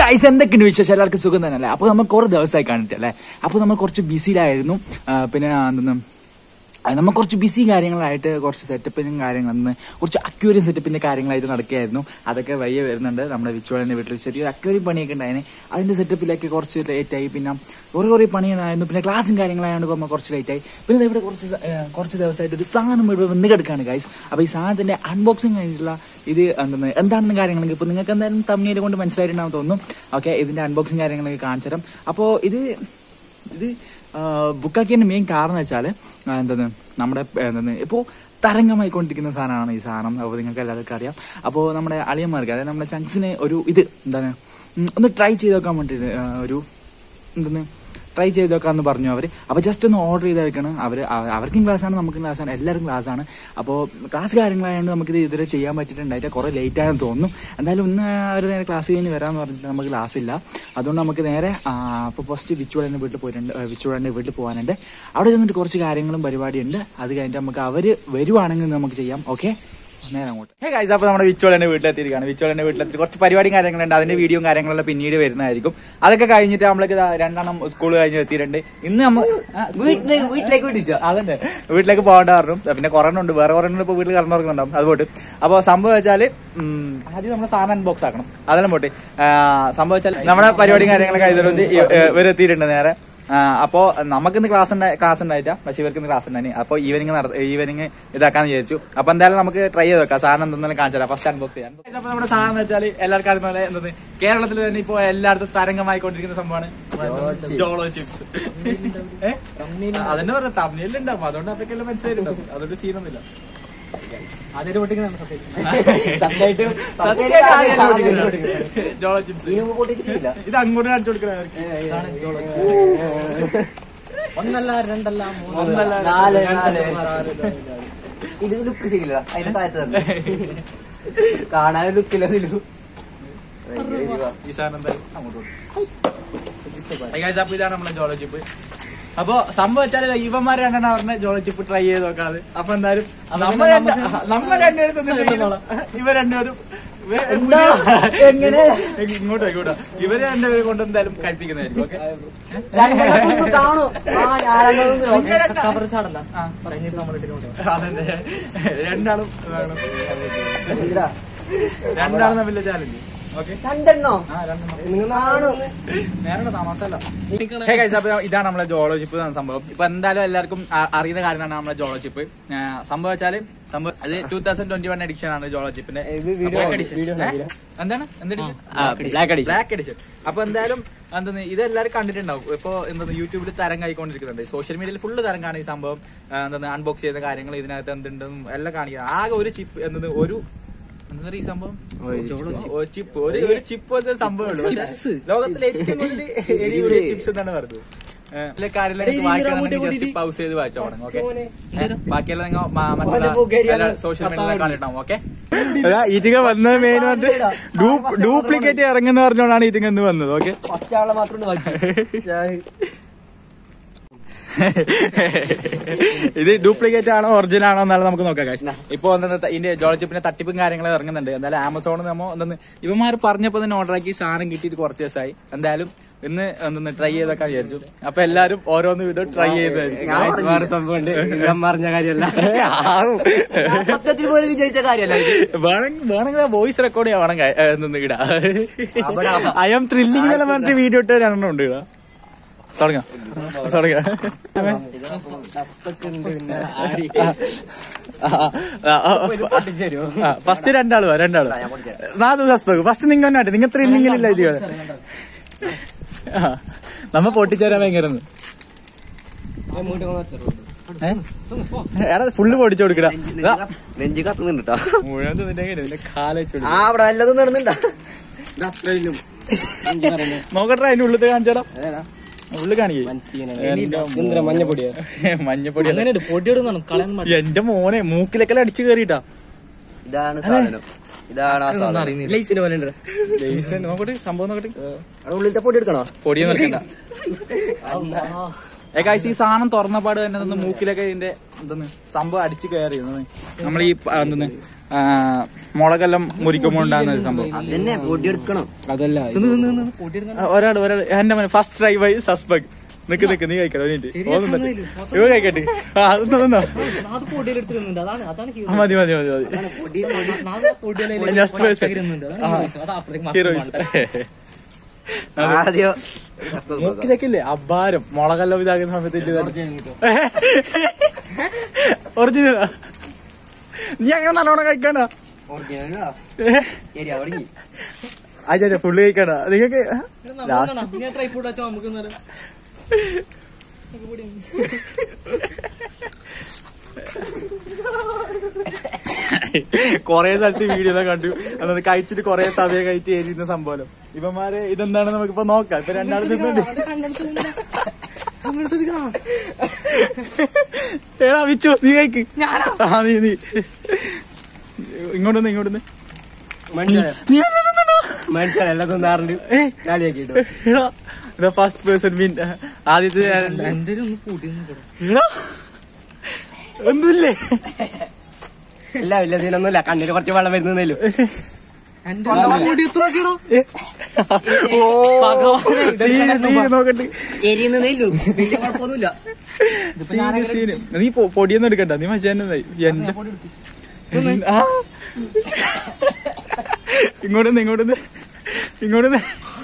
Guys എന്തൊക്കെയുണ്ട് വിശേഷം എല്ലാവർക്കും സുഖം തന്നെ അല്ലേ അപ്പോൾ നമ്മൾ കുറേ ദിവസമായി കണ്ടിട്ടല്ലേ അപ്പോൾ നമ്മൾ കുറച്ച് ബിസിയിലായിരുന്നു ആ, പിന്നെ എന്തെന്ന് അത് നമ്മൾ കുറച്ച് ബിസി കാര്യങ്ങളായിട്ട് കുറച്ച് സെറ്റപ്പിനും കാര്യങ്ങളൊന്ന് കുറച്ച് അക്യൂരിയം സെറ്റപ്പിന്റെ കാര്യങ്ങളായിട്ട് നടക്കുകയായിരുന്നു അതൊക്കെ വയ്യ വരുന്നുണ്ട് നമ്മുടെ വിച്ചുവളിന്റെ വീട്ടിൽ ചെറിയൊരു അക്യൂരിയം പണിയൊക്കെ ഉണ്ടായിരുന്നു അതിന്റെ സെറ്റപ്പിലൊക്കെ കുറച്ച് ലേറ്റ് ആയി പിന്നെ കുറേ കുറേ പണിയുണ്ടായിരുന്നു പിന്നെ ക്ലാസ്സും കാര്യങ്ങളായതുകൊണ്ട് നമ്മൾ കുറച്ച് ലേറ്റ് ആയി പിന്നെ ദേ ഇവിടെ കുറച്ച് സ- ഏഹ് കുറച്ച് ദിവസമായിട്ട് ഒരു സാധനം ഇവിടെ വന്ന് കിടക്കാണ് ഗൈസ് അപ്പോൾ ഈ സാധനത്തിന്റെ അൺബോക്സിങ് കഴിഞ്ഞിട്ടുള്ള ഇത് എന്തെന്ന് എന്താണെന്ന് കാര്യങ്ങളൊക്കെ ഇപ്പോൾ നിങ്ങൾക്ക് എന്തായാലും തമ്മിൽ കൊണ്ട് മനസ്സിലായിട്ടുണ്ടാവും തോന്നുന്നു ഓക്കെ ഇതിന്റെ അൺബോക്സിങ് കാര്യങ്ങളൊക്കെ കാണിച്ചു തരാം അപ്പോൾ ഇത് ഇത് ബുക്കാക്കിയതിന്റെ മെയിൻ കാരണം വെച്ചാൽ എന്താണ് നമ്മുടെ എന്താണ് ഇപ്പോൾ തരംഗമായിക്കൊണ്ടിരിക്കുന്ന സാധനമാണ് ഈ സാധനം അപ്പോൾ നിങ്ങൾക്ക് എല്ലാവർക്കും അറിയാം അപ്പോൾ നമ്മുടെ അളിയന്മാർക്ക് അതായത് നമ്മുടെ ചങ്സിന് ഒരു ഇത് എന്താണ് ഉം, ഒന്ന് ട്രൈ ചെയ്ത് നോക്കാൻ വേണ്ടിയിട്ട് ആ, ഒരു എന്താണ് ട്രൈ ചെയ്ത് നോക്കാമെന്ന് പറഞ്ഞു അവർ അപ്പോൾ ജസ്റ്റ് ഒന്ന് ഓർഡർ ചെയ്തേക്കാണ് അവർ അവർക്കും ക്ലാസ്സാണ് നമുക്കും ക്ലാസ്സാണ് എല്ലാവർക്കും ക്ലാസ്സാണ് അപ്പോൾ ക്ലാസ് കാര്യങ്ങളായതുകൊണ്ട് നമുക്കിത് ഇതുവരെ ചെയ്യാൻ പറ്റിയിട്ടുണ്ടായിട്ട് കുറേ ലേറ്റ് ആയെന്ന് തോന്നുന്നു എന്തായാലും ഇന്ന് അവർ നേരെ ക്ലാസ് കഴിഞ്ഞ് വരാമെന്ന് പറഞ്ഞിട്ട് നമുക്ക് ക്ലാസ് ഇല്ല അതുകൊണ്ട് നമുക്ക് നേരെ അപ്പോൾ ഫസ്റ്റ് വിച്ചുവളൻ്റെ വീട്ടിൽ പോയിട്ടുണ്ട് വിച്ചുവളൻ്റെ വീട്ടിൽ പോകാനുണ്ട് അവിടെ ചെന്നിട്ട് കുറച്ച് കാര്യങ്ങളും പരിപാടിയുണ്ട് അത് കഴിഞ്ഞിട്ട് നമുക്ക് അവർ വരുവാണെങ്കിൽ നമുക്ക് ചെയ്യാം ഓക്കെ നേരെ അങ്ങോട്ട് ഹേ ഗൈസ് അപ്പോൾ നമ്മുടെ വിച്ചോളന്റെ വീട്ടിലെത്തിയിരിക്കുകയാണ് വിച്ചോളന്റെ വീട്ടിലെത്തി കുറച്ച് പരിപാടിയും കാര്യങ്ങളുണ്ട് അതിന്റെ വീഡിയോയും കാര്യങ്ങളെല്ലാം പിന്നീട് വരുന്നതായിരിക്കും അതൊക്കെ കഴിഞ്ഞിട്ട് നമ്മൾക്ക് ദാ രണ്ടെണ്ണം സ്കൂൾ കഴിഞ്ഞ് എത്തിയിട്ടുണ്ട് ഇന്ന് നമ്മൾ വീട്ടിലേക്ക് വീട്ടിലേക്ക് വിളിച്ചോ അതന്നെ വീട്ടിലേക്ക് പോകേണ്ട പറഞ്ഞു പിന്നെ കുറെ ഉണ്ട് വേറെ കുറെ ഇപ്പൊ വീട്ടിൽ കടന്നുറങ്ങുന്നുണ്ടാവും അത് പോട്ട് അപ്പൊ സംഭവം വെച്ചാല് ഉം, ആദ്യം നമ്മൾ സാധനം അൺബോക്സ് ആക്കണം അതെല്ലാം പോട്ടെ ആ, സംഭവം വെച്ചാൽ നമ്മുടെ പരിപാടിയും കാര്യങ്ങളൊക്കെ ആയതുകൊണ്ട് ഇവരെത്തിയിട്ടുണ്ട് നേരെ ആ, അപ്പോ നമുക്കിന്ന് ക്ലാസ് ക്ലാസ് ഉണ്ടായിട്ടാ പക്ഷെ ഇവർക്ക് ഇന്ന് ക്ലാസ് ഉണ്ടായി അപ്പൊ ഈവനിങ് ഈവനിങ് ഇതാക്കാന്ന് വിചാരിച്ചു അപ്പൊ എന്തായാലും നമുക്ക് ട്രൈ ചെയ്ത് നോക്കാം സാധനം എന്തെങ്കിലും കാണിച്ചാൽ ഫസ്റ്റ് അൺബോക്സ് ചെയ്യാം അപ്പൊ നമ്മുടെ സാധനം വെച്ചാൽ എല്ലാവർക്കും അറിയുന്ന പോലെ എന്തത് കേരളത്തിൽ തന്നെ ഇപ്പൊ എല്ലായിടത്തും തരംഗമായിക്കൊണ്ടിരിക്കുന്ന സംഭവമാണ് ജോളോ ചിപ്സ് അതന്നെ പറയാം തമിഴിലുണ്ടാവും അതുകൊണ്ട് അതൊക്കെ മനസ്സിലായിട്ടുണ്ടാവും അതുകൊണ്ട് സീനൊന്നുമില്ല സത്യമായിട്ട് ജോളോ ചിപ്സ് ഇതിനുമ്പ് പൊട്ടിച്ചിട്ടില്ല ഇത് അങ്ങോട്ട് കാണിച്ചു കൊടുക്കണേ ഒന്നല്ല രണ്ടല്ല ഒന്നല്ല, നാല് രണ്ട്, നാല് ഇത് ലുക്ക് ശരിയില്ല അതിന്റെ താഴത്ത് തന്നെ കാണാൻ ലുക്കില്ല ഇതിലു ഈ സാധനം എന്തായാലും അങ്ങോട്ട് കൊടുക്കും. Hey guys, അപ്പൊ ഇതാണ് നമ്മളെ ജോളോ ചിപ്പ് അപ്പൊ സംഭവം വെച്ചാൽ ഇവന്മാർ രണ്ടെണ്ണം പറഞ്ഞ ജോളോ ചിപ്പ് ട്രൈ ചെയ്ത് നോക്കാതെ അപ്പൊ എന്തായാലും നമ്മ രണ്ട് നമ്മ രണ്ടുപേരും തിന്നിട്ടുണ്ടെങ്കിലും ഇവർ രണ്ടുപേരും ഇവ- എന്താ? എങ്ങനെ? ഇങ്ങോട്ടോ ഇങ്ങോട്ടോ ഇവര് രണ്ടുപേരും കൊണ്ട് എന്തായാലും കഴിപ്പിക്കുന്നതായിരിക്കും ഓക്കെ രണ്ടെണ്ണം കാണും ആ ഞാനെണ്ണം അതന്നെ രണ്ടാളും വേണം രണ്ടാളും തമ്മിലുള്ള ചാലഞ്ച് ഓക്കെ രണ്ടെണ്ണോ ആ രണ്ടെണ്ണം നിങ്ങൾ കാണും നേരെ താമസമല്ല ഹേ ഗൈസ് അപ്പൊ ഇതാണ് നമ്മളെ ജോളോ ചിപ്പ് എന്ന സംഭവം ഇപ്പൊ എന്തായാലും എല്ലാവർക്കും അ- അറിയുന്ന കാര്യമാണ് നമ്മളെ ജോളോ ചിപ്പ് സംഭവം വെച്ചാല് സംഭവം അത് two thousand twenty one edition ആണ് ജോളോ ചിപ്പിന്റെ ബ്ലാക്ക് എഡിഷൻ എന്താണ് ബ്ലാക്ക് എഡിഷൻ അപ്പൊ എന്തായാലും എന്തെന്ന് ഇത് എല്ലാവരും കണ്ടിട്ടുണ്ടാവും ഇപ്പൊ എന്തെന്ന് യൂട്യൂബിൽ തരം കൈക്കൊണ്ടിരിക്കുന്നുണ്ട് സോഷ്യൽ മീഡിയയിൽ ഫുള്ള് തരം കാണും ഈ സംഭവം ആ, എന്തെന്ന് അൺബോക്സ് ചെയ്യുന്ന കാര്യങ്ങൾ ഇതിനകത്ത് എന്തുണ്ടെന്നും എല്ലാം കാണിക്കുക ആകെ ഒരു ചിപ്പ് എന്നത് ഒരു എന്താ ഈ സംഭവം ചിപ്പ് ഒരു ഒരു ചിപ്പ് പോലത്തെ സംഭവമുള്ളൂ പക്ഷേ ലോകത്തിലെ ഏറ്റവും കൂടുതൽ ചിപ്സ് എന്നാണ് പറഞ്ഞത് ഏഹ്, ഇതിലെ കാര്യമെല്ലാം നിങ്ങൾക്ക് വായിക്കണമെന്നുണ്ടെങ്കിൽ ജസ്റ്റ് പൗസ് ചെയ്ത് വായിച്ചോണം ഓക്കെ ബാക്കിയെല്ലാം നിങ്ങൾ മ- മറ്റുള്ള സോഷ്യൽ മീഡിയയിൽ കണ്ടിട്ടുണ്ടാവും ഓക്കെ ഈറ്റിക വന്നത് മെയിൻ ഡ്യൂപ്ലിക്കേറ്റ് ഇറങ്ങുന്ന പറഞ്ഞോണ്ടാണ് ഈറ്റിക എന്ന് വന്നത് ഓക്കെ ഒറ്റയാളെ മാത്രം ബാക്കി ഇത് ഡ്യൂപ്ലിക്കേറ്റ് ആണോ ഒറിജിനൽ ആണോ എന്നാലും നമുക്ക് നോക്കാം guys. ഇപ്പൊ എന്താ ഇതിന്റെ ജോളജിപ്പിന്റെ തട്ടിപ്പും കാര്യങ്ങളും ഇറങ്ങുന്നുണ്ട് എന്തായാലും ആമസോണിൽ നമ്മ എന്തെന്ന് ഇവന്മാർ പറഞ്ഞപ്പോ തന്നെ ഓർഡർ ആക്കി സാധനം കിട്ടിയിട്ട് കുറച്ച് ദിവസമായി എന്തായാലും ഇന്ന് എന്തെന്ന് ട്രൈ ചെയ്തൊക്കെ വിചാരിച്ചു അപ്പൊ എല്ലാരും ഓരോന്ന് വിധം ട്രൈ ചെയ്തായിരിക്കും വേറെ സംഭവമുണ്ട് ഞാൻ പറഞ്ഞ കാര്യമല്ല സത്യത്തിൽ പോലും വിജയിച്ച കാര്യമല്ല ഇത്. വേണമെങ്കിൽ വേണമെങ്കിൽ വോയിസ് റെക്കോർഡ് ചെയ്യാൻ വേണം ക- ഏ, എന്തെന്ന് ഇടാ അവിടെ ഐ എം ത്രില്ലിംഗ് എന്നെല്ലാം പറഞ്ഞിട്ട് വീഡിയോ ഇട്ട് രണ്ടെണ്ണം ഉണ്ട് ഇടാ തുടങ്ങാം തുടങ്ങാം ഫസ്റ്റ് രണ്ടാള് വാ രണ്ടാള് നാല് സസ്പെക്ട് ഫസ്റ്റ് നിങ്ങൾ തന്നെ നിങ്ങൾ ത്രില്ലിംഗിലില്ല ഇത് നമ്മ പൊട്ടിച്ചേരാൻ ഭയങ്കര എടാ ഫുള്ള് പൊടിച്ചു കൊടുക്കടാ ദാ, നെഞ്ച് കത്തുന്നുണ്ട് കേട്ടോ മുഴുവൻ തിന്നിട്ടെങ്കിൽ ഇതിന്റെ കാലച്ചു ആ അവിടെ വല്ലതും നടന്നുണ്ടാ നോക്കട്ടെ അതിന്റെ ഉള്ളിൽ കാണിച്ചടാ ഉള്ളിൽ കാണിക്കേ മഞ്ഞപ്പൊടിയാ മഞ്ഞപ്പൊടി അല്ല. അങ്ങനെ പൊടിയോട് കളയാൻ എന്റെ മോനെ മൂക്കിലൊക്കെ അടിച്ചു കയറിട്ടാ ഇതാണ് സാധനം ഇതാണ് ആ സാധനം ലൈസിന് പോലെ ഉണ്ട് ലേസ് നോക്കട്ടെ സംഭവം നോക്കട്ടെ അവിടെ ഉള്ളിലത്തെ പൊടി എടുക്കണോ പൊടിയൊന്നും എടുക്കണ്ട ഏ കാഴ്ച ഈ സാധനം തുറന്നപാട് തന്നെ നിന്ന് മൂക്കിലൊക്കെ ഇതിന്റെ എന്തെന്ന് സംഭവം അടിച്ചു കയറി നമ്മൾ ഈ എന്തെന്ന് മുളകെല്ലാം മുറിക്കുമ്പോൾ ഉണ്ടാകുന്ന ഒരു സംഭവം അതന്നെ പൊടിയെടുക്കണം അതല്ല ഒരാൾ ഒരാൾ എന്റെ മോനെ ഫസ്റ്റ് ട്രൈ ബൈ സസ്പെക്ട് നിക്ക് നിക്ക് നീ കഴിക്കാം ഒരു മിനിറ്റ് ഓ നിന്നിട്ട് ഇവ കഴിക്കട്ടെ ആ അത് നിന്നോ അത് പൊടിയിലെടുത്ത് തിന്നുന്നുണ്ട് അതാണ് അതാണ് ആ, മതി മതി മതി മതി പൊടി പൊടി Just for a second. Heroes ആദ്യം നോക്കിലേക്കില്ലേ അപാരം മുളകെല്ലാം ഇതാക്കുന്ന സമയത്ത് ഒറിജിനൽ നീ അങ്ങനെ നല്ലോണം കഴിക്കണ്ട ഒറിജിനലാ ശരി അവിടെ അതെ ഫുള്ള് കഴിക്കണ്ട നിങ്ങൾക്ക് ഞാൻ ട്രൈ ഫുഡ് വെച്ചാൽ നമുക്ക് ഇന്നലെ കൊറേ സ്ഥലത്ത് വീഡിയോ ഒക്കെ കണ്ടു അന്നത് കഴിച്ചിട്ട് കൊറേ സമയം കഴിച്ച് എരിയുന്ന സംഭവം ഇവന്മാരെ ഇതെന്താണെന്ന് നമുക്കിപ്പോ നോക്കാം ഇപ്പൊ രണ്ടാളും നിന്നുണ്ട് ഏടാ വിച്ചു നീ കഴിക്ക് ആ നീ നീ ഇങ്ങോട്ടൊന്ന് ഇങ്ങോട്ടൊന്ന് മനസ്സിലായോ നീ വന്ന് നിന്നോ? മനസ്സിലായി എല്ലാം തിന്നാറുണ്ട് ഏയ്, കളിയാക്കിട്ടോ എടാ, the first person win. ആദ്യത്തെ ഞാൻ- എന്റെ ഒന്ന് കൂട്ടിയൊന്നും എടാ, ഒന്നുമില്ലേ ഇല്ല ഇല്ല ഇതിനൊന്നുമില്ല കണ്ണിന് കുറച്ച് വെള്ളം വരുന്നല്ലോ ഓ സീന് സീന് നോക്കട്ടെ എരിയുന്നതേലു വലിയ കുഴപ്പമൊന്നുമില്ല സീന് സീന് നീ പൊ- പൊടിയൊന്നും എടുക്കണ്ട നീ മച്ചാനായി എന്റെ ആ. ഇങ്ങോട്ടൊന്ന് ഇങ്ങോട്ടൊന്ന് ഇങ്ങോട്ടൊന്ന്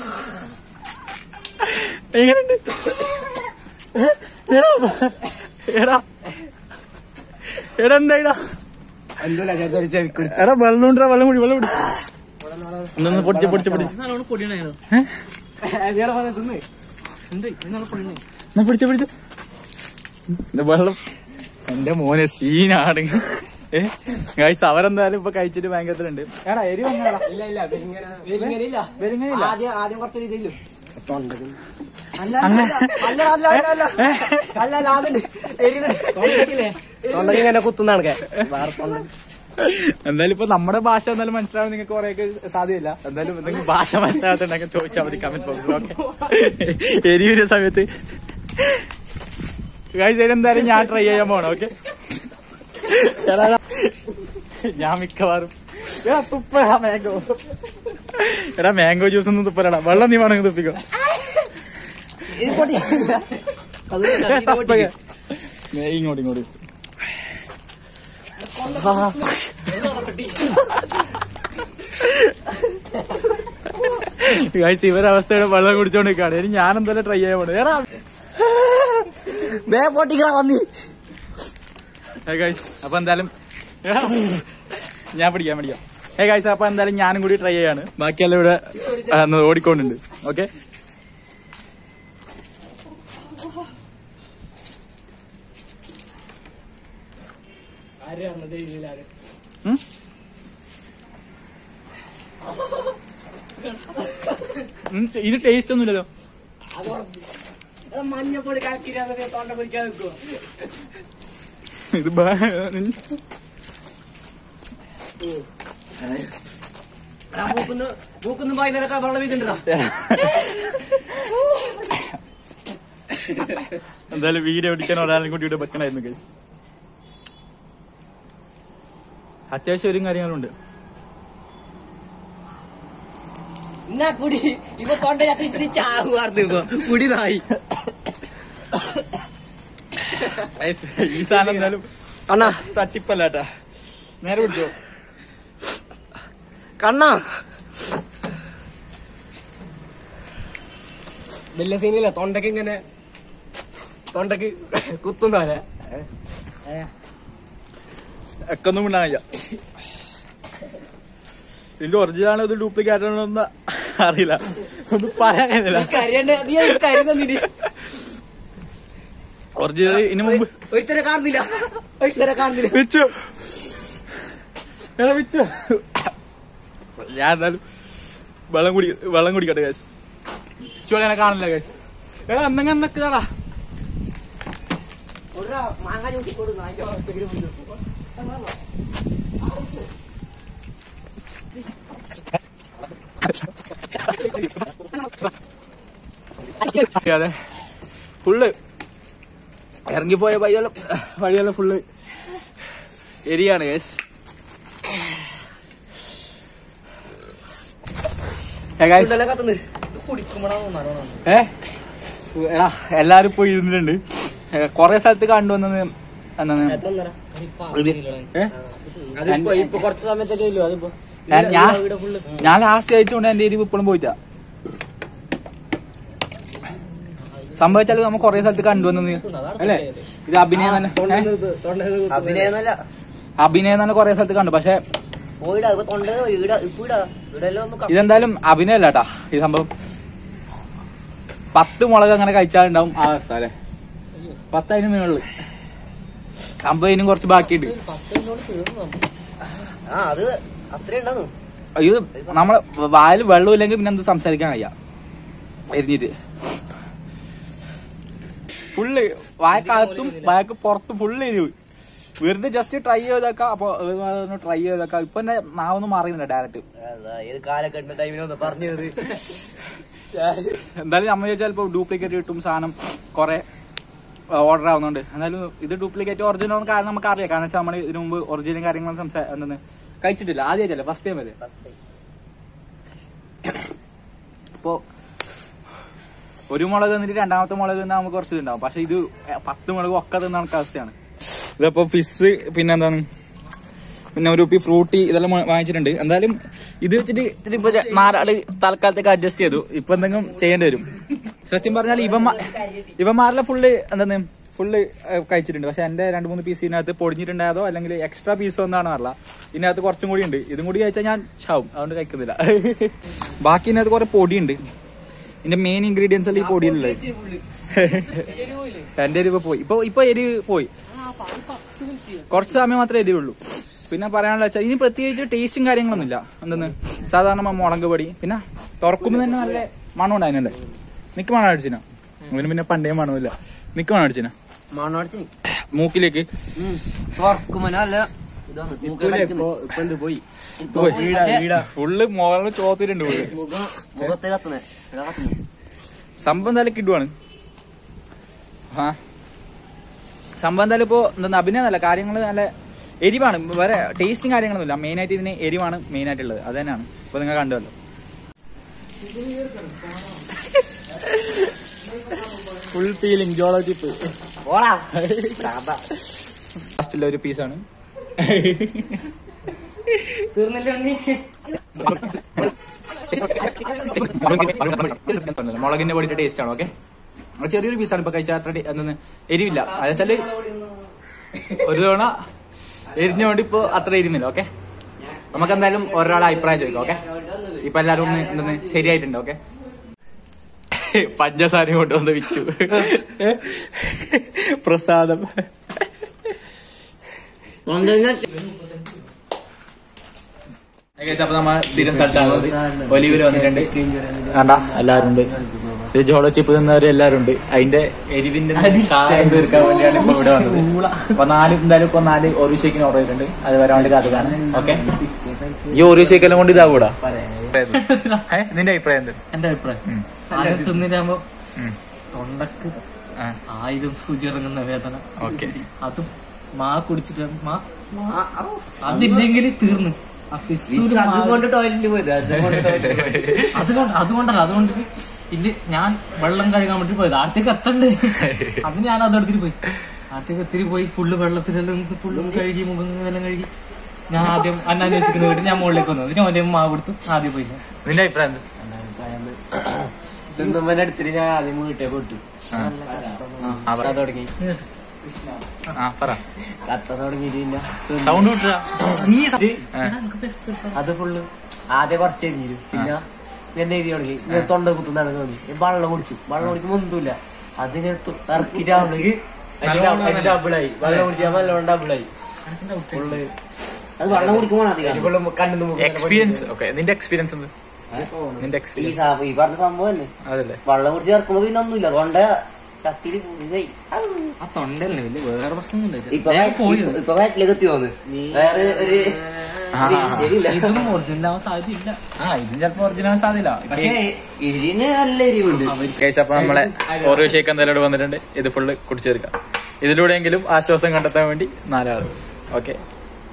എങ്ങനെയുണ്ട് എടാ എടാ എടാ എന്തായിടാ എന്തല്ല ഞാൻ ചെവിക്കുടി എടാ വെള്ളം ഉണ്ടാ വെള്ളം കുടി വെള്ളം കുടി ഒന്ന് പൊടിച്ച് പൊടിച്ച് പൊടിച്ച് നല്ലോണം പൊടിയണോ തിന്ന് എന്ത് ഇന്നാളെ പൊടിയണേ എന്നാ പിടിച്ച പിടിച്ച വെള്ളം എന്റെ മോനെ സീനാണ് ഏ ഗൈസ് അവരെന്തായാലും ഇപ്പൊ കഴിച്ചിട്ട് ഭയങ്കരത്തിലുണ്ട് എടാ എരി വന്നേടാ ഇല്ല ഇല്ല ഇങ്ങനെ ഇങ്ങനെയില്ല വെലിങ്ങനില്ല ആദ്യം ആദ്യം കുറച്ച് ഇതില്ലു അല്ല അല്ല അല്ല അല്ല അല്ല അല്ല അല്ല അല്ല അതുണ്ട് എരിയുന്നുണ്ട് തൊണ്ടക്കില്ലേ തൊണ്ടക്ക് ഇങ്ങനെ കുത്തുന്ന കണക്കെ വേറെ തൊണ്ട എന്തായാലും ഇപ്പൊ നമ്മുടെ ഭാഷ എന്തായാലും മനസ്സിലാവാൻ നിങ്ങൾക്ക് കുറെയൊക്കെ സാധ്യതയില്ല എന്തായാലും എന്തെങ്കിലും ഭാഷ മനസ്സിലാകത്തുണ്ടെങ്കിൽ ചോദിച്ചാൽ മതി കമന്റ് ബോക്സിൽ ഓക്കെ എരിയൊരു സമയത്ത് ഗൈസ് എന്തായാലും ഞാൻ ട്രൈ ചെയ്യാൻ പോണം ഓക്കെ ഞാൻ മിക്കവാറും എടാ, തുപ്പടാ മാംഗോ എടാ മാംഗോ ജ്യൂസ് ഒന്നും തുപ്പലടാ വെള്ളം നീ വേണമെങ്കിൽ തുപ്പിക്കോ ഇത് പൊടി അത് ഏ, സസ്പെക്ട്. ഏ, ഇങ്ങോട്ട് ഇങ്ങോട്ട് ഗൈസ് ഇവരവസ്ഥയുടെ വെള്ളം കുടിച്ചോണ്ടിരിക്കാണ് ഇനി ഞാൻ എന്തായാലും ട്രൈ ചെയ്യാൻ പോണേ ഏറാ വേ പൊട്ടിക്കാ വന്നി ഏ ഗൈസ് അപ്പൊ എന്തായാലും എടാ, ഞാൻ പിടിക്കാം പിടിക്കാം ഏ ഗൈസ് അപ്പൊ എന്തായാലും ഞാനും കൂടി ട്രൈ ചെയ്യാണ് ബാക്കിയെല്ലാം ഇവിടെ ആ, ഒന്ന് ഓടിക്കൊണ്ടുണ്ട് ഓക്കെ ആര് പറഞ്ഞത് ഇതിലാര് ഇതിന് ടേസ്റ്റ് ഒന്നുമില്ലല്ലോ മഞ്ഞപ്പൊടി കലക്കിരാതെ തൊണ്ട കുടിക്കാൻ നിൽക്കുവോ ഇത് ബാ- മൂക്കുന്ന് മൂക്കുന്ന് വൈകുന്നേരം വെള്ളം വീക്കുന്നുണ്ടാ എന്തായാലും വീഡിയോ പിടിക്കാൻ ഒരാളും കൂടി ഇവിടെ വെക്കണായിരുന്നു guys. അത്യാവശ്യം ഒരു കാര്യങ്ങളുണ്ട് എന്നാ കുടി ഇപ്പൊ തൊണ്ട ചത്തി ചാവുമാർന്നു ഇപ്പൊ കുടി നായി ഈ സാധനം എന്തായാലും കണ്ണാ തട്ടിപ്പല്ലാട്ടാ നേരെ പിടിച്ചോ കണ്ണാ വലിയ സീനില്ല തൊണ്ടക്ക് ഇങ്ങനെ തൊണ്ടക്ക് കുത്തുന്നവരെ ഒക്കെ ഒന്നും ഉണ്ടാകില്ല ഇതിന്റെ ഒറിജിനൽ ആണോ ഇത് ഡ്യൂപ്ലിക്കേറ്റ് ആണോ എന്ന് അറിയില്ല ഒന്നും പറയാൻ കഴിയുന്നില്ല കരയണ്ട നീ കരുതന്നില്ല ഒറിജിനൽ ഇനി മുമ്പ് ഒരുത്തരെ കാണുന്നില്ല ഒരുത്തരെ കാണുന്നില്ല വെച്ചു എടാ വെച്ചു ഞാൻ എന്നാലും വെള്ളം കുടി വെള്ളം കുടിക്കട്ടെ കാശ് ചുവളെ കാണില്ല കാശ് എടാ എന്തെങ്കിലും എന്നൊക്കെ കാണാ മാങ്ങ ജ്യൂസ് കൊടുക്കുന്ന അതെ ഫുള്ള് ഇറങ്ങിപ്പോയ വഴിയെല്ലാം വഴിയെല്ലാം ഫുള്ള് എരിയാണ് ഗൈസ് ഇന്നലെ കത്തുന്നു ഏ എടാ എല്ലാരും പോയി ഇരുന്നിട്ടുണ്ട് കൊറേ സ്ഥലത്ത് കണ്ടുവന്നത് എന്താണ് ഏ? അതിപ്പോ ഇപ്പൊ കുറച്ച് സമയത്തൊക്കെ ഇല്ലോ അതിപ്പോ ഞാൻ- ഞാൻ ഞാൻ ലാസ്റ്റ് കഴിച്ചുകൊണ്ട് എന്റെ എരിവ് ഇപ്പോഴും പോയിട്ടാ സംഭവിച്ചാൽ നമ്മൾ കൊറേ സ്ഥലത്ത് കണ്ടുവന്നത് അല്ലേ ഇത് അഭിനയം തന്നെ ഏ? അഭിനയൊന്നുമല്ല അഭിനയം തന്നെ കൊറേ സ്ഥലത്ത് കണ്ടു പക്ഷെ പോയിടാ ഇപ്പൊ തൊണ്ട ഈട ഇപ്പൊ ഇടാ ഇവിടെ എല്ലാം ഒന്ന് ക- ഇതെന്തായാലും അഭിനയല്ല കേട്ടാ ഈ സംഭവം പത്ത് മുളക് അങ്ങനെ കഴിച്ചാലുണ്ടാവും ആ അവസ്ഥ അല്ലെ പത്തതിന് മുകളിൽ സംഭവം ഇനിയും കുറച്ച് ബാക്കിയുണ്ട് ആ അത് അത്രേ ഉണ്ടാന്നു ഇത് നമ്മളെ വായിൽ വെള്ളമില്ലെങ്കിൽ പിന്നെ എന്ത് സംസാരിക്കാൻ കഴിയാ എരിഞ്ഞിട്ട് ഫുള്ള് വായക്കകത്തും വായക്ക് പുറത്തും ഫുള്ള് എരിവ് വെറുതെ ജസ്റ്റ് ട്രൈ ചെയ്തേക്കാം അപ്പൊ ട്രൈ ചെയ്തേക്കാം ഇപ്പൊ എന്നെ നാവൊന്നും മാറിയുന്നില്ല ഡയറക്റ്റ് അതാ, ഏത് കാലഘട്ട ടൈമിനൊന്ന് പറഞ്ഞത് എന്തായാലും നമ്മ ചോദിച്ചാൽ ഇപ്പൊ ഡ്യൂപ്ലിക്കേറ്റ് കിട്ടും സാധനം കുറെ ഓർഡർ ആവുന്നുണ്ട് എന്നാലും ഇത് ഡ്യൂപ്ലിക്കേറ്റ് ഒറിജിനൽ കാരണം നമുക്ക് അറിയാം കാരണം വെച്ചാൽ നമ്മൾ ഇതിനു മുമ്പ് ഒറിജിനൽ കാര്യങ്ങളും സംസാ എന്തെന്ന് കഴിച്ചിട്ടില്ല ആദ്യമായിട്ടല്ലേ ഫസ്റ്റ് ടൈം അല്ലേ ഇപ്പോ ഒരു മുളക് തിന്നിട്ട് രണ്ടാമത്തെ മുളക് തിന്നാൽ നമുക്ക് കുറച്ച് ഉണ്ടാവും പക്ഷെ ഇത് പത്ത് മുളക് ഒക്കെ തിന്ന കണക്ക് അവസ്ഥയാണ് ഇതിപ്പോ ഫിസ് പിന്നെ എന്താണ് പിന്നെ ഒരു പി ഫ്രൂട്ടി ഇതെല്ലാം വാ- വാങ്ങിച്ചിട്ടുണ്ട് എന്തായാലും ഇത് വെച്ചിട്ട് ഇത്തിരി ഇപ്പൊ ര- നാലാള് തൽക്കാലത്തേക്ക് അഡ്ജസ്റ്റ് ചെയ്തു ഇപ്പൊ എന്തെങ്കിലും ചെയ്യേണ്ടി വരും സത്യം പറഞ്ഞാൽ ഇവന്മാ ഇവന്മാരിലെ ഫുള്ള് എന്താണ് ഫുള്ള് കഴിച്ചിട്ടുണ്ട് പക്ഷെ എന്റെ രണ്ട് മൂന്ന് പീസ് ഇതിനകത്ത് പൊടിഞ്ഞിട്ടുണ്ടായതോ അല്ലെങ്കിൽ എക്സ്ട്രാ പീസോ എന്നാണ് അറിയില്ല ഇതിനകത്ത് കുറച്ചും കൂടി ഉണ്ട് ഇതും കൂടി കഴിച്ചാൽ ഞാൻ ചാവും അതുകൊണ്ട് കഴിക്കുന്നില്ല ബാക്കി ഇതിനകത്ത് കുറെ പൊടിയുണ്ട് ഇതിന്റെ മെയിൻ ഇൻഗ്രീഡിയൻസ് അല്ല ഈ പൊടിയിലുള്ളത് എന്റെ എരിവ് പോയി ഇപ്പൊ ഇപ്പൊ എരിവ് പോയി കുറച്ച് സമയം മാത്രമേ എരിവുള്ളൂ പിന്നെ പറയാനുള്ള വെച്ചാൽ ഇനി പ്രത്യേകിച്ച് ടേസ്റ്റും കാര്യങ്ങളൊന്നുമില്ല എന്തെന്ന് സാധാരണ മ- മുളക് പൊടി പിന്നെ തുറക്കുമ്പോൾ തന്നെ നല്ല മണം ഉണ്ടായിരുന്നല്ലേ നിക്ക് മണം അടിച്ചിന അവന് പിന്നെ പണ്ടേ മണമില്ല നിക്ക് മണം അടിച്ചിന മണ്ണോടിച്ച് മൂക്കിലേക്ക് തുറക്കുമനോ അല്ല ഇതാണ് മൂക്കിൽ കടിക്കുന്നു. ഇപ്പൊ എന്ത് പോയി ഇപ്പൊ പക്ഷേ ഫുള്ള് മുകളിൽ ചോത്തിട്ടുണ്ട് ഫുള്ള് മുഖം മുഖത്തെ കത്തുന്നേ ഇവിടെ കത്തുന്നു സംഭവം എന്തായാലും കിടുവാണ് ആ സംഭവം എന്തായാലും ഇപ്പോ എന്താ അഭിനയമല്ല കാര്യങ്ങൾ നല്ല എരിവാണ് വേറെ ടേസ്റ്റും കാര്യങ്ങളൊന്നുമില്ല മെയിൻ ആയിട്ട് ഇതിന് എരിവാണ് മെയിൻ ആയിട്ടുള്ളത് അത് തന്നെയാണ് ഇപ്പൊ നിങ്ങൾ കണ്ടുവല്ലോ ഫുൾ ഫീലിംഗ് ജോളോ ചിപ്പ് ഓടാ ലാസ്റ്റിലെ ഒരു പീസാണ് തീർന്നില്ല നീ മുളകിന്റെ പൊടിയുടെ ടേസ്റ്റ് ആണ് ഓക്കെ ചെറിയൊരു പീസാണ് ഇപ്പൊ കഴിച്ചാൽ അത്ര എന്തെന്ന് എരിവില്ല അതെച്ചാല് ഒരു തവണ എരിഞ്ഞോണ്ട് ഇപ്പൊ അത്ര എരിയുന്നില്ല ഓക്കെ നമുക്ക് എന്തായാലും ഒരാളെ അഭിപ്രായം ചോദിക്കാം ഓക്കെ ഇപ്പൊ എല്ലാരും ഒന്ന് എന്തെന്ന് ശരിയായിട്ടുണ്ട് ഓക്കെ പഞ്ചസാര കൊണ്ടുവന്ന് വിച്ചു പ്രസാദം അപ്പൊ നമ്മ സ്ഥിരം സ്ഥലത്താണ് ഒലിവില് വന്നിട്ടുണ്ട് വേണ്ട എല്ലാരും ഉണ്ട് ഇത് ജോളോ ചിപ്പ് തിന്നവര് എല്ലാരും ഉണ്ട് അതിന്റെ എരിവിന്റെ കായം തീർക്കാൻ വേണ്ടിയാണ് ഇപ്പൊ ഇവിടെ വന്നത് അപ്പൊ നാല് എന്തായാലും ഇപ്പൊ നാല് ഒറീഷയ്ക്കിന് ഓർഡർ ചെയ്തിട്ടുണ്ട് അത് വരാൻ വേണ്ടി കാത്തുകാണ് ഓക്കെ ഈ ഒറീഷയ്ക്കെല്ലാം കൊണ്ട് ഇതാവൂടാ ഏ? നിന്റെ അഭിപ്രായം എന്ത് എന്റെ അഭിപ്രായം ആദ്യം തിന്നിട്ടാകുമ്പോ ഉം. തൊണ്ടക്ക് ആ, ആയിരം സൂചി ഇറങ്ങുന്ന വേദന ഓക്കെ അതും മാ കുടിച്ചിട്ട് മാ അതില്ലെങ്കിൽ തീർന്നു ആ ഫിസ്സൂര് മാ- അതുകൊണ്ട് ടോയ്ലറ്റിൽ പോയത് അതുകൊണ്ട് ടോയ്ലറ്റിൽ പോയത് അതുകൊണ്ട് അതുകൊണ്ടല്ല അതുകൊണ്ട് ഇല്ല ഞാൻ വെള്ളം കഴുകാൻ വേണ്ടി പോയത് ആടത്തേക്ക് എത്തണ്ടേ അത് ഞാൻ അതെടുത്തിട്ട് പോയി ആടത്തേക്ക് എത്തിരി പോയി ഫുള്ള് വെള്ളത്തിലെല്ലാം ഫുള്ളും കഴുകി മുഖം എല്ലാം കഴുകി ഞാൻ ആദ്യം അന്വേഷിക്കുന്ന വീട്ടിൽ ഞാൻ മുകളിലേക്ക് വന്നു എന്നിട്ട് അവന്റെ മാവ് കൊടുത്തു ആദ്യം പോയി ഞാൻ. നിന്റെ അഭിപ്രായം എന്ത് തിന്നുമ്പോ എടുത്തിട്ട് ഞാൻ ആദ്യം വീട്ടിൽ വിട്ടു ആ, പറ. തുടങ്ങി ആ പറ കത്ത തുടങ്ങിയിട്ടില്ല സൗണ്ട് വിട്ടാ നീ ആ. അത് ഫുള്ള് ആദ്യം കുറച്ച് എരിഞ്ഞിരും പിന്നെ ഞാൻ എരി തുടങ്ങി ഞാൻ തൊണ്ട കുത്തുന്നതാണ് തോന്നി ഞാൻ വെള്ളം കുടിച്ചു വെള്ളം കുടിക്കുമ്പോ ഒന്നുമില്ല അതിനെ ഇറക്കിട്ടാവുന്നെങ്കിൽ ഡബിളായി വെള്ളം കുടിച്ചാൽ നല്ലോണം ഡബിളായി ഫുള്ള് അത് വെള്ളം കുടിക്കുമ്പോൾ അധികം ഫുള്ള് കണ്ണു എക്സ്പീരിയൻസ് ഓക്കെ നിന്റെ എക്സ്പീരിയൻസ് എന്ത് നിന്റെ ഈ എക്സ്പീരിയൻസ് സാ- ഈ പറഞ്ഞ സംഭവം തന്നെ അതല്ലേ വെള്ളം കുടിച്ച് ഇറക്കുമ്പോ പിന്നെ ഒന്നുമില്ല തൊണ്ട കത്തിരി ഇതായി. ഔ. ആ തൊണ്ടല്ലേ വലിയ വേറെ പ്രശ്നമൊന്നുമില്ല ഇപ്പൊ വയറ്റില് ഇപ്പൊ വയറ്റിലേക്ക് എത്തി തോന്നുന്നു വേറെ ഒരു ആ. ശരിയില്ല ഇതൊന്നും ഒറിജിനൽ ആവാൻ സാധ്യതയില്ല ആ ഇത് ചിലപ്പോ ഒറിജിനൽ സാധ്യത പക്ഷേ എരിന് നല്ല എരിവുണ്ട് കേസ് അപ്പൊ നമ്മളെ ഓരോ ഷേക്ക് എന്തായാലും വന്നിട്ടുണ്ട് ഇത് ഫുള്ള് കുടിച്ചെടുക്കാം ഇതിലൂടെയെങ്കിലും ആശ്വാസം കണ്ടെത്താൻ വേണ്ടി നാലാള് ഓക്കെ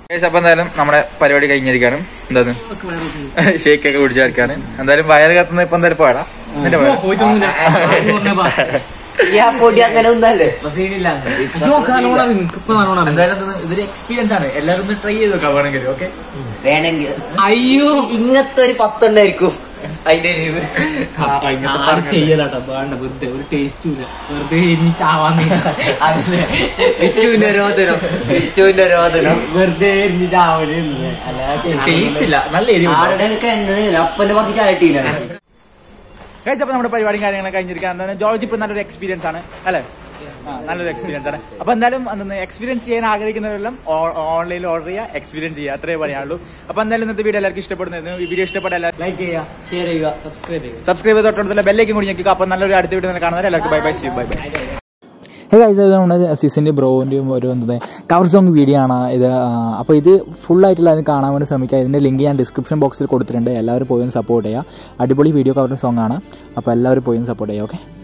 ഗൈസ് അപ്പൊ എന്തായാലും നമ്മുടെ പരിപാടി കഴിഞ്ഞിരിക്കാണ് എന്താണ് ഷേക്ക് ഒക്കെ കുടിച്ചെടുക്കാണ് എന്തായാലും വയറ് കത്തുന്ന ഇപ്പൊ എന്തായാലും പോയടാ എന്നിട്ട് പോയാ പോയിട്ടൊന്നുമില്ല ആര് പറഞ്ഞേ ബാ. ഈ ആ പൊടി അങ്ങനെ ഒന്നല്ലേ ഇതൊക്കെ നല്ലോണം അറിയും. നിനക്കിപ്പോ നല്ലോണം അറിയും. എന്തായാലും ഇത് ഇതൊരു എക്സ്പീരിയൻസ് ആണ് എല്ലാവരും ഒന്ന് ട്രൈ ചെയ്ത് നോക്കാം വേണമെങ്കിൽ ഓക്കെ വേണമെങ്കിൽ അയ്യോ ഇങ്ങനത്തെ ഒരു പത്തെണ്ണായിരിക്കും അതിന്റെ എരിവ് ആരും ചെയ്യലാട്ടോ വേണ്ട വെറുതെ ഒരു ടേസ്റ്റും ഇല്ല വെറുതെ ഇനി ചാവാന്ന് വിച്ചുവിന്റെ രോദനം വിച്ചുവിന്റെ രോദനം വെറുതെ എരിഞ്ഞ് ചാവല് ടേസ്റ്റ് ഇല്ല നല്ല എരിവ് ആരുടെ എണ്ണ അപ്പന്റെ പത്തി ചായട്ടീനാണ് കഴിച്ച അപ്പൊ നമ്മുടെ പരിപാടിയും കാര്യങ്ങളൊക്കെ കഴിഞ്ഞിരിക്കാൻ എന്താണ് ജോർജ് ഇപ്പൊ നല്ലൊരു എക്സ്പീരിയൻസ് ആണ് അല്ലെ ആ നല്ലൊരു എക്സ്പീരിയൻസ് ആണ് അപ്പൊ എന്തായാലും എന്താണ് എക്സ്പീരിയൻസ് ചെയ്യാൻ ആഗ്രഹിക്കുന്നവരെല്ലാം ഓൺലൈനിൽ ഓർഡർ ചെയ്യുക എക്സ്പീരിയൻസ് ചെയ്യുക അത്രേ പറയാനുള്ളൂ അപ്പൊ എന്തായാലും ഇന്നത്തെ വീഡിയോ എല്ലാവർക്കും ഇഷ്ടപ്പെടുന്നു ഈ വീഡിയോ ഇഷ്ടപ്പെട്ട എല്ലാവരും ലൈക്ക് ചെയ്യുക ഷെയർ ചെയ്യുക സബ്സ്ക്രൈബ് ചെയ്യുക സബ്സ്ക്രൈബ് ചെയ്ത് തൊട്ടടുത്തുള്ള ബെല്ലേക്കും കൂടി ഞെക്കുക അപ്പൊ നല്ലൊരു അടുത്ത വീഡിയോ കാണുന്നവരെ എല്ലാവർക്കും bye bye see bye bye hey guys ഇത് നമ്മുടെ സിസിൻ്റെ ബ്രോൻ്റെയും ഒരു എന്ത് കവർ സോങ് വീഡിയോ ആണ് ഇത് അപ്പോൾ ഇത് ഫുൾ ആയിട്ടുള്ള അത് കാണാൻ വേണ്ടി ശ്രമിക്കുക ഇതിൻ്റെ ലിങ്ക് ഞാൻ ഡിസ്ക്രിപ്ഷൻ ബോക്സിൽ കൊടുത്തിട്ടുണ്ട് എല്ലാവരും പോയി സപ്പോർട്ട് ചെയ്യുക അടിപൊളി വീഡിയോ കവർ സോങ് ആണ് അപ്പോൾ എല്ലാവരും പോയി സപ്പോർട്ട് ചെയ്യുക ഓക്കെ